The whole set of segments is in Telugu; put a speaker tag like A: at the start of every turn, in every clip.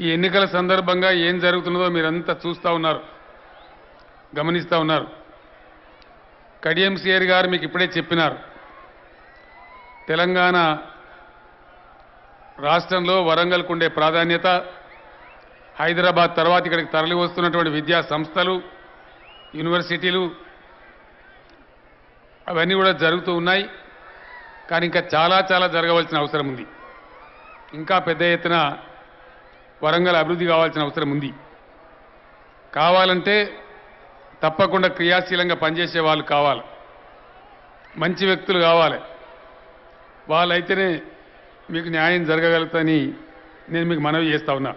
A: ఈ ఎన్నికల సందర్భంగా ఏం జరుగుతున్నదో మీరంతా చూస్తూ ఉన్నారు గమనిస్తూ ఉన్నారు కడియం సిఆర్ గారు మీకు ఇప్పుడే చెప్పినారు తెలంగాణ రాష్ట్రంలో వరంగల్కు ఉండే ప్రాధాన్యత హైదరాబాద్ తర్వాత ఇక్కడికి తరలి వస్తున్నటువంటి విద్యా సంస్థలు యూనివర్సిటీలు అవన్నీ కూడా జరుగుతూ ఉన్నాయి కానీ ఇంకా చాలా చాలా జరగవలసిన అవసరం ఉంది ఇంకా పెద్ద ఎత్తున వరంగల్ అభివృద్ధి కావాల్సిన అవసరం ఉంది కావాలంటే తప్పకుండా క్రియాశీలంగా పనిచేసే వాళ్ళు కావాలి మంచి వ్యక్తులు కావాలి వాళ్ళైతేనే మీకు న్యాయం జరగగలుగుతాని నేను మీకు మనవి చేస్తా ఉన్నా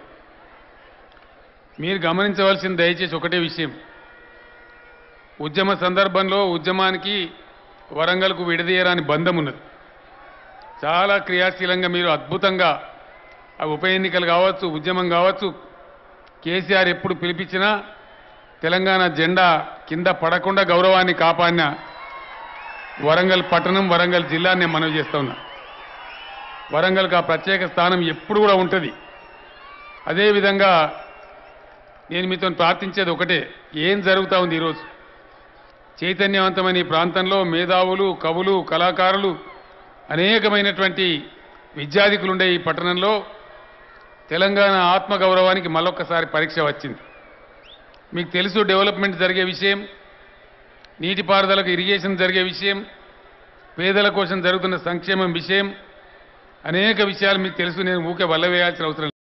A: మీరు గమనించవలసిన దయచేసి ఒకటే విషయం ఉద్యమ సందర్భంలో ఉద్యమానికి వరంగల్కు విడదీయరాని బంధం ఉన్నది చాలా క్రియాశీలంగా మీరు అద్భుతంగా ఆ ఉప ఎన్నికలు కావచ్చు ఉద్యమం కావచ్చు కేసీఆర్ ఎప్పుడు పిలిపించినా తెలంగాణ జెండా కింద పడకుండా గౌరవాన్ని కాపాడిన వరంగల్ పట్టణం వరంగల్ జిల్లాని నేను మనవి చేస్తా ఉన్నా వరంగల్కి ఆ ప్రత్యేక స్థానం ఎప్పుడు కూడా ఉంటుంది అదేవిధంగా నేను మీతో ప్రార్థించేది ఒకటే ఏం జరుగుతూ ఉంది ఈరోజు చైతన్యవంతమైన ఈ ప్రాంతంలో మేధావులు కవులు కళాకారులు అనేకమైనటువంటి విద్యాధికులు ఉండే ఈ పట్టణంలో తెలంగాణ ఆత్మగౌరవానికి మళ్ళొక్కసారి పరీక్ష వచ్చింది మీకు తెలుసు డెవలప్మెంట్ జరిగే విషయం నీటిపారుదలకు ఇరిగేషన్ జరిగే విషయం పేదల కోసం జరుగుతున్న సంక్షేమం విషయం అనేక విషయాలు మీకు తెలుసు నేను ఊకే వల్ల వేయాల్సిన అవసరం లేదు.